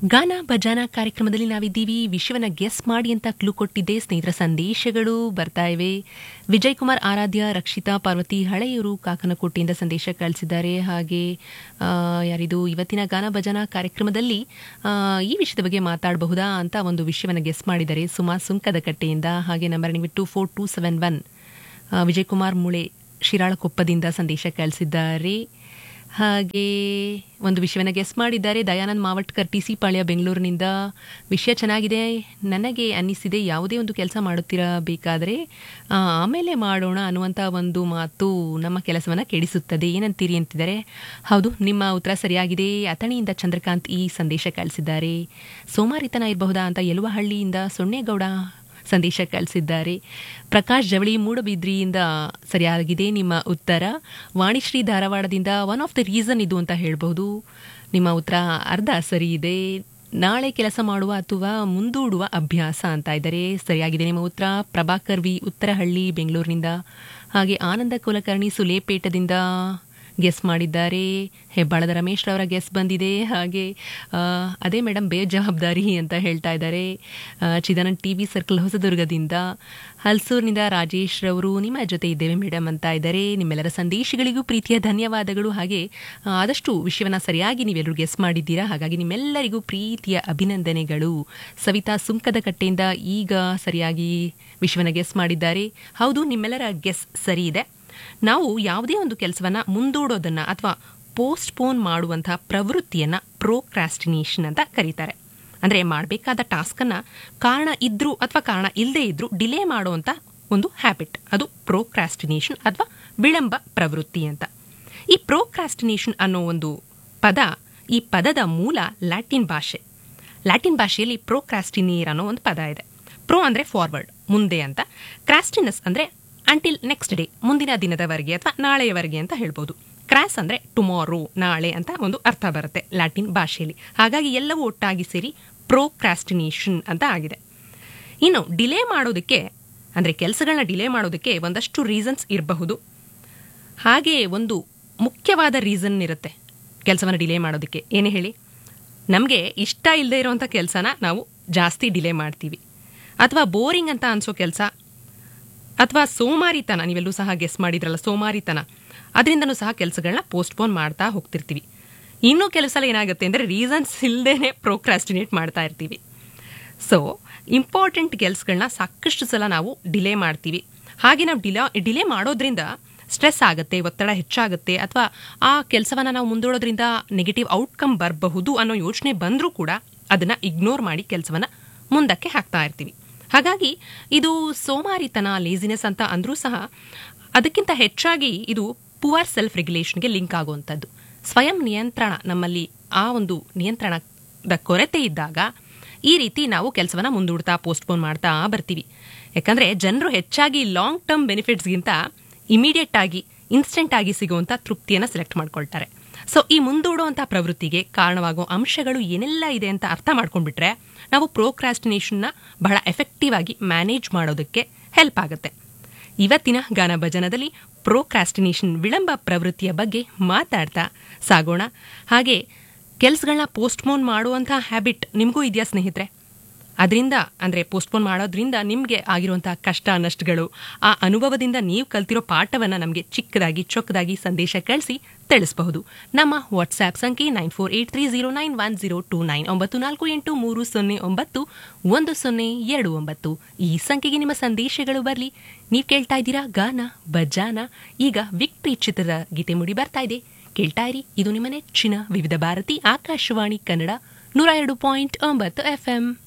ಗಾನ ಭಜಾನ ಕಾರ್ಯಕ್ರಮದಲ್ಲಿ ನಾವಿದ್ದೀವಿ ವಿಷಯವನ್ನ ಗೆಸ್ ಮಾಡಿ ಅಂತ ಕ್ಲೂ ಕೊಟ್ಟಿದ್ದೆ ಸ್ನೇಹಿತರ ಸಂದೇಶಗಳು ಬರ್ತಾ ಇವೆ ವಿಜಯ್ ಕುಮಾರ್ ಆರಾಧ್ಯ ರಕ್ಷಿತಾ ಪಾರ್ವತಿ ಹಳೆಯೂರು ಕಾಕನಕೋಟೆಯಿಂದ ಸಂದೇಶ ಕಳಿಸಿದ್ದಾರೆ ಹಾಗೆ ಆ, ಯಾರಿದು ಇವತ್ತಿನ ಗಾನ ಭಜನಾ ಕಾರ್ಯಕ್ರಮದಲ್ಲಿ ಆ, ಈ ವಿಷಯದ ಬಗ್ಗೆ ಮಾತಾಡಬಹುದಾ ಅಂತ ಒಂದು ವಿಷಯವನ್ನು ಗೆಸ್ ಮಾಡಿದ್ದಾರೆ ಸುಮಾ ಸುಂಕದ ಕಟ್ಟೆಯಿಂದ ಹಾಗೆ ನಂಬರ್ ನಿಮಗೆ two four two seven one Vijay Kumar ಮುಳೆ ಶಿರಾಳಕೊಪ್ಪದಿಂದ ಸಂದೇಶ ಕಳಿಸಿದ್ದಾರೆ ಹಾಗೆ ಒಂದು ವಿಷಯವನ್ನು ಗೆಸ್ ಮಾಡಿದ್ದಾರೆ ದಯಾನಂದ್ ಮಾವಟ್ಕರ್ ಟಿ ಸಿ ಪಾಳ್ಯ ಬೆಂಗಳೂರಿನಿಂದ ವಿಷಯ ಚೆನ್ನಾಗಿದೆ ನನಗೆ ಅನ್ನಿಸಿದೆ ಯಾವುದೇ ಒಂದು ಕೆಲಸ ಮಾಡುತ್ತಿರಬೇಕಾದರೆ ಆ, ಆಮೇಲೆ ಮಾಡೋಣ ಅನ್ನುವಂಥ ಒಂದು ಮಾತು ನಮ್ಮ ಕೆಲಸವನ್ನು ಕೆಡಿಸುತ್ತದೆ ಏನಂತೀರಿ ಅಂತಿದ್ದಾರೆ ಹೌದು ನಿಮ್ಮ ಉತ್ತರ ಸರಿಯಾಗಿದೆ ಅಥಣಿಯಿಂದ ಚಂದ್ರಕಾಂತ್ ಈ ಸಂದೇಶ ಕಳಿಸಿದ್ದಾರೆ ಸೋಮಾರಿತನ ಇರಬಹುದಾ ಅಂತ ಯಲುವಹಳ್ಳಿಯಿಂದ ಸೊನ್ನೇಗೌಡ ಸಂದೇಶ ಕಳಿಸಿದ್ದಾರೆ ಪ್ರಕಾಶ್ ಜವಳಿ ಮೂಡಬಿದ್ರಿಯಿಂದ ಸರಿಯಾಗಿದೆ ನಿಮ್ಮ ಉತ್ತರ ವಾಣಿಶ್ರೀ ಧಾರವಾಡದಿಂದ ಒನ್ ಆಫ್ ದ ರೀಸನ್ ಇದು ಅಂತ ಹೇಳ್ಬಹುದು ನಿಮ್ಮ ಉತ್ತರ ಅರ್ಧ ಸರಿ ಇದೆ ನಾಳೆ ಕೆಲಸ ಮಾಡುವ ಅಥವಾ ಮುಂದೂಡುವ ಅಭ್ಯಾಸ ಅಂತ ಇದ್ದಾರೆ ಸರಿಯಾಗಿದೆ ನಿಮ್ಮ ಉತ್ತರ ಪ್ರಭಾಕರ್ ವಿ ಉತ್ತರಹಳ್ಳಿ ಬೆಂಗಳೂರಿನಿಂದ ಹಾಗೆ ಆನಂದ ಕುಲಕರ್ಣಿ ಸುಲೇಪೇಟದಿಂದ ಗೆಸ್ ಮಾಡಿದ್ದಾರೆ ಹೆಬ್ಬಾಳದ ರಮೇಶ್ ರವರ ಗೆಸ್ ಬಂದಿದೆ ಹಾಗೆ ಆ, ಅದೇ ಮೇಡಮ್ ಬೇಜವಾಬ್ದಾರಿ ಅಂತ ಹೇಳ್ತಾ ಇದ್ದಾರೆ ಆ, ಚಿದಾನಂದ್ ಟಿ ವಿ ಸರ್ಕಲ್ ಹೊಸದುರ್ಗದಿಂದ ಹಲ್ಸೂರಿನಿಂದ ರಾಜೇಶ್ ರವರು ನಿಮ್ಮ ಜೊತೆ ಇದ್ದೇವೆ ಮೇಡಮ್ ಅಂತ ಇದ್ದಾರೆ ನಿಮ್ಮೆಲ್ಲರ ಸಂದೇಶಗಳಿಗೂ ಪ್ರೀತಿಯ ಧನ್ಯವಾದಗಳು ಹಾಗೆ ಆ, ಆದಷ್ಟು ವಿಷಯವನ್ನ ಸರಿಯಾಗಿ ನೀವೆಲ್ಲರೂ ಗೆಸ್ ಮಾಡಿದ್ದೀರಾ ಹಾಗಾಗಿ ನಿಮ್ಮೆಲ್ಲರಿಗೂ ಪ್ರೀತಿಯ ಅಭಿನಂದನೆಗಳು ಸವಿತಾ ಸುಂಕದ ಕಟ್ಟೆಯಿಂದ ಈಗ ಸರಿಯಾಗಿ ವಿಷಯವನ್ನ ಗೆಸ್ ಮಾಡಿದ್ದಾರೆ ಹೌದು ನಿಮ್ಮೆಲ್ಲರ ಗೆಸ್ ಸರಿ ಇದೆ ನಾವು ಯಾವುದೇ ಒಂದು ಕೆಲಸವನ್ನ ಮುಂದೂಡೋದನ್ನ ಅಥವಾ ಪೋಸ್ಟ್ಪೋನ್ ಮಾಡುವಂತಹ ಪ್ರವೃತ್ತಿಯನ್ನ ಪ್ರೋಕ್ರಾಸ್ಟಿನೇಷನ್ ಅಂತ ಕರೀತಾರೆ ಅಂದ್ರೆ ಮಾಡಬೇಕಾದ ಟಾಸ್ಕನ್ನ ಕಾರಣ ಇದ್ರೂ ಅಥವಾ ಕಾರಣ ಇಲ್ಲದೆ ಇದ್ರೂ ಡಿಲೇ ಮಾಡುವಂತ ಒಂದು ಹ್ಯಾಬಿಟ್ ಅದು ಪ್ರೋಕ್ರಾಸ್ಟಿನೇಷನ್ ಅಥವಾ ವಿಳಂಬ ಪ್ರವೃತ್ತಿ ಅಂತ ಈ ಪ್ರೋಕ್ರಾಸ್ಟಿನೇಷನ್ ಅನ್ನೋ ಒಂದು ಪದ ಈ ಪದದ ಮೂಲ ಲ್ಯಾಟಿನ್ ಭಾಷೆ ಲ್ಯಾಟಿನ್ ಭಾಷೆಯಲ್ಲಿ ಪ್ರೋಕ್ರಾಸ್ಟಿನೇರ್ ಅನ್ನೋ ಒಂದು ಪದ ಇದೆ ಪ್ರೋ ಅಂದ್ರೆ ಫಾರ್ವರ್ಡ್ ಮುಂದೆ ಅಂತ ಕ್ರಾಸ್ಟಿನಸ್ ಅಂದ್ರೆ ಅಂಟಿಲ್ ನೆಕ್ಸ್ಟ್ ಡೇ ಮುಂದಿನ ದಿನದವರೆಗೆ ಅಥವಾ ನಾಳೆಯವರೆಗೆ ಅಂತ ಹೇಳ್ಬೋದು ಕ್ರಾಸ್ ಅಂದ್ರೆ ಟುಮಾರೋ ನಾಳೆ ಅಂತ ಒಂದು ಅರ್ಥ ಬರುತ್ತೆ ಲ್ಯಾಟಿನ್ ಭಾಷೆಯಲ್ಲಿ ಹಾಗಾಗಿ ಎಲ್ಲವೂ ಒಟ್ಟಾಗಿ ಸೇರಿ ಪ್ರೋಕ್ರಾಸ್ಟಿನೇಷನ್ ಅಂತ ಆಗಿದೆ ಇನ್ನು ಡಿಲೇ ಮಾಡೋದಕ್ಕೆ ಅಂದ್ರೆ ಕೆಲಸಗಳನ್ನ ಡಿಲೇ ಮಾಡೋದಕ್ಕೆ ಒಂದಷ್ಟು ರೀಸನ್ಸ್ ಇರಬಹುದು ಹಾಗೆ ಒಂದು ಮುಖ್ಯವಾದ ರೀಸನ್ ಇರುತ್ತೆ ಕೆಲಸವನ್ನು ಡಿಲೇ ಮಾಡೋದಕ್ಕೆ ಏನೇ ಹೇಳಿ ನಮಗೆ ಇಷ್ಟ ಇಲ್ಲದೆ ಇರೋವಂಥ ಕೆಲಸನ ನಾವು ಜಾಸ್ತಿ ಡಿಲೇ ಮಾಡ್ತೀವಿ ಅಥವಾ ಬೋರಿಂಗ್ ಅಂತ ಅನ್ಸೋ ಕೆಲಸ ಅಥವಾ ಸೋಮಾರಿತನ ನೀವೆಲ್ಲೂ ಸಹ ಗೆಸ್ ಮಾಡಿದ್ರಲ್ಲ ಸೋಮಾರಿತನ ಅದರಿಂದನೂ ಸಹ ಕೆಲಸಗಳನ್ನ ಪೋಸ್ಟ್ಪೋನ್ ಮಾಡ್ತಾ ಹೋಗ್ತಿರ್ತೀವಿ ಇನ್ನೂ ಕೆಲಸ ಏನಾಗುತ್ತೆ ಅಂದರೆ ರೀಸನ್ಸ್ ಇಲ್ಲದೇನೆ ಪ್ರೋಕ್ರಾಸ್ಟಿನೇಟ್ ಮಾಡ್ತಾ ಇರ್ತೀವಿ ಸೊ ಇಂಪಾರ್ಟೆಂಟ್ ಕೆಲಸಗಳನ್ನ ಸಾಕಷ್ಟು ಸಲ ನಾವು ಡಿಲೇ ಮಾಡ್ತೀವಿ ಹಾಗೆ ನಾವು ಡಿಲೇ ಡಿಲೇ ಮಾಡೋದ್ರಿಂದ ಸ್ಟ್ರೆಸ್ ಆಗುತ್ತೆ ಒತ್ತಡ ಹೆಚ್ಚಾಗುತ್ತೆ ಅಥವಾ ಆ ಕೆಲಸವನ್ನು ನಾವು ಮುಂದೂಡೋದ್ರಿಂದ ನೆಗೆಟಿವ್ ಔಟ್ಕಮ್ ಬರಬಹುದು ಅನ್ನೋ ಯೋಚನೆ ಬಂದರೂ ಕೂಡ ಅದನ್ನು ಇಗ್ನೋರ್ ಮಾಡಿ ಕೆಲಸವನ್ನು ಮುಂದಕ್ಕೆ ಹಾಕ್ತಾ ಇರ್ತೀವಿ ಹಾಗಾಗಿ ಇದು ಸೋಮಾರಿತನ ಲೇಸಿನೆಸ್ ಅಂತ ಅಂದರೂ ಸಹ ಅದಕ್ಕಿಂತ ಹೆಚ್ಚಾಗಿ ಇದು ಪುವರ್ ಸೆಲ್ಫ್ ರೆಗ್ಯುಲೇಷನ್ಗೆ ಲಿಂಕ್ ಆಗುವಂಥದ್ದು ಸ್ವಯಂ ನಿಯಂತ್ರಣ ನಮ್ಮಲ್ಲಿ ಆ ಒಂದು ನಿಯಂತ್ರಣದ ಕೊರತೆ ಇದ್ದಾಗ ಈ ರೀತಿ ನಾವು ಕೆಲಸವನ್ನ ಮುಂದೂಡ್ತಾ ಪೋಸ್ಟ್ಪೋನ್ ಮಾಡ್ತಾ ಬರ್ತೀವಿ ಯಾಕಂದ್ರೆ ಜನರು ಹೆಚ್ಚಾಗಿ ಲಾಂಗ್ ಟರ್ಮ್ ಬೆನಿಫಿಟ್ಸ್ಗಿಂತ ಇಮಿಡಿಯೇಟ್ ಆಗಿ ಇನ್ಸ್ಟೆಂಟ್ ಆಗಿ ಸಿಗುವಂತ ತೃಪ್ತಿಯನ್ನ ಸೆಲೆಕ್ಟ್ ಮಾಡ್ಕೊಳ್ತಾರೆ ಸೊ ಈ ಮುಂದೂಡುವಂತ ಪ್ರವೃತ್ತಿಗೆ ಕಾರಣವಾಗುವ ಅಂಶಗಳು ಏನೆಲ್ಲ ಇದೆ ಅಂತ ಅರ್ಥ ಮಾಡ್ಕೊಂಡ್ಬಿಟ್ರೆ ನಾವು ಪ್ರೋಕ್ರಾಸ್ಟಿನೇಷನ್ನ ಬಹಳ ಎಫೆಕ್ಟಿವ್ ಆಗಿ ಮ್ಯಾನೇಜ್ ಮಾಡೋದಕ್ಕೆ ಹೆಲ್ಪ್ ಆಗುತ್ತೆ ಇವತ್ತಿನ ಗಾನ ಭಜನದಲ್ಲಿ ಪ್ರೋಕ್ರಾಸ್ಟಿನೇಷನ್ ವಿಳಂಬ ಪ್ರವೃತ್ತಿಯ ಬಗ್ಗೆ ಮಾತಾಡ್ತಾ ಸಾಗೋಣ ಹಾಗೆ ಕೆಲಸಗಳನ್ನ ಪೋಸ್ಟ್ಪೋನ್ ಮಾಡುವಂತಹ ಹ್ಯಾಬಿಟ್ ನಿಮಗೂ ಇದೆಯಾ ಸ್ನೇಹಿತರೆ ಅದರಿಂದ ಅಂದರೆ ಪೋಸ್ಟ್ಪೋನ್ ಮಾಡೋದ್ರಿಂದ ನಿಮಗೆ ಆಗಿರುವಂತಹ ಕಷ್ಟ ನಷ್ಟಗಳು ಆ ಅನುಭವದಿಂದ ನೀವು ಕಲ್ತಿರೋ ಪಾಠವನ್ನು ನಮಗೆ ಚಿಕ್ಕದಾಗಿ ಚೊಕ್ಕದಾಗಿ ಸಂದೇಶ ಕಳಿಸಿ ತಿಳಿಸಬಹುದು ನಮ್ಮ ವಾಟ್ಸ್ಆ್ಯಪ್ ಸಂಖ್ಯೆ nine four eight three zero nine one zero two nine ಒಂಬತ್ತು ನಾಲ್ಕು ಎಂಟು ಮೂರು ಸೊನ್ನೆ ಒಂಬತ್ತು ಒಂದು ಸೊನ್ನೆ ಎರಡು ಒಂಬತ್ತು ಈ ಸಂಖ್ಯೆಗೆ ನಿಮ್ಮ ಸಂದೇಶಗಳು ಬರಲಿ ನೀವು ಕೇಳ್ತಾ ಇದ್ದೀರಾ ಗಾನ ಬಜಾನ ಈಗ ವಿಕ್ಟ್ರಿ ಚಿತ್ರದ ಗೀತೆ ಮುಡಿ ಬರ್ತಾ ಇದೆ ಕೇಳ್ತಾ ಇರಿ ಇದು ನಿಮ್ಮ ನೆಚ್ಚಿನ ವಿವಿಧ ಭಾರತಿ ಆಕಾಶವಾಣಿ ಕನ್ನಡ ನೂರ ಎರಡು ಪಾಯಿಂಟ್ ಒಂಬತ್ತು ಎಫ್ಎಂ